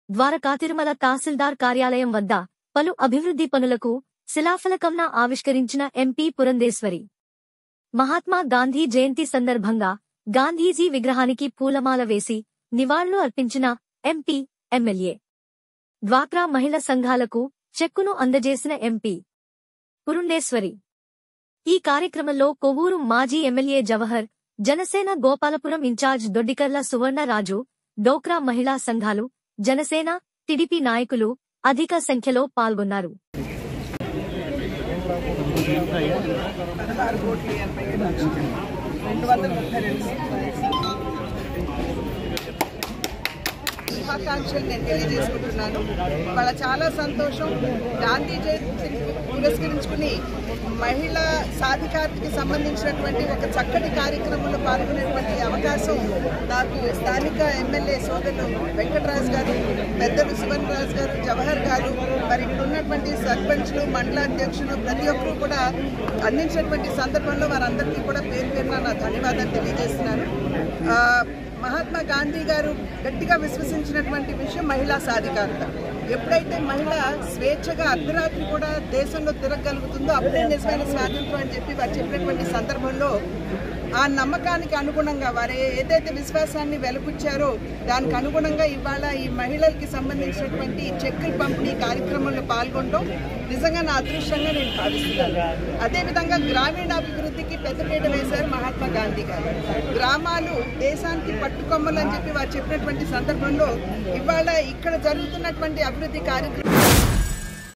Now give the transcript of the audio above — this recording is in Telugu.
ద్వారకా తిరుమల తహసీల్దార్ కార్యాలయం వద్ద పలు అభివృద్ధి పనులకు శిలాఫలకంన ఆవిష్కరించిన ఎంపీ పురంధేశ్వరి మహాత్మా గాంధీ జయంతి సందర్భంగా గాంధీజీ విగ్రహానికి పూలమాల వేసి నివాళులు అర్పించిన ఎంపీ ఎమ్మెల్యే డ్వాక్రా మహిళా సంఘాలకు చెక్కును అందజేసిన ఎంపీ పురుండేశ్వరి ఈ కార్యక్రమంలో కొవ్వూరు మాజీ ఎమ్మెల్యే జవహర్ జనసేన గోపాలపురం ఇన్ఛార్జ్ దొడ్డికర్ల సువర్ణరాజు డోక్రా మహిళా సంఘాలు జనసేన టిడిపి నాయకులు అధిక సంఖ్యలో పాల్గొన్నారు పదహారు కోట్ల ఎనభై ఏడు లక్షలు రెండు వందల ముప్పై రెండు శుభాకాంక్షలు నేను తెలియజేసుకుంటున్నాను వాళ్ళ చాలా సంతోషం గాంధీ జయంతిని పురస్కరించుకుని మహిళా సాధికారతకి సంబంధించినటువంటి ఒక చక్కటి కార్యక్రమంలో పాల్గొనేటువంటి అవకాశం నాకు స్థానిక ఎమ్మెల్యే సోదరులు వెంకటరాజు గారు పెద్దలు సువర్ణరాజు గారు జవహర్ గారు మరి ఇక్కడ ఉన్నటువంటి సర్పంచ్లు మండలాధ్యక్షులు ప్రతి ఒక్కరూ కూడా అందించినటువంటి సందర్భంలో వారందరికీ కూడా పేరు పేరున నా ధన్యవాదాలు తెలియజేస్తున్నాను ఆ, మహాత్మా గాంధీ గారు గట్టిగా విశ్వసించినటువంటి విషయం మహిళా సాధికారత ఎప్పుడైతే మహిళ స్వేచ్ఛగా అర్ధరాత్రి కూడా దేశంలో తిరగగలుగుతుందో అప్పుడే నిజమైన స్వాతంత్రం అని చెప్పి వారు చెప్పినటువంటి సందర్భంలో ఆ నమ్మకానికి అనుగుణంగా వారు ఏ- ఏదైతే విశ్వాసాన్ని వెలుపుచ్చారో దానికి అనుగుణంగా ఇవాళ ఈ మహిళలకి సంబంధించినటువంటి ఈ చెక్కుల పంపిణీ కార్యక్రమంలో పాల్గొనడం నిజంగా నా అదృష్టంగా నేను భావిస్తున్నాను అదేవిధంగా గ్రామీణాభివృద్ధికి పెద్దపీట వేశారు మహాత్మా గాంధీ గారు గ్రామాలు దేశానికి పట్టుకొమ్మలు అని చెప్పి వారు చెప్పినటువంటి సందర్భంలో ఇవాళ ఇక్కడ జరుగుతున్నటువంటి అభివృద్ధి కార్యక్రమం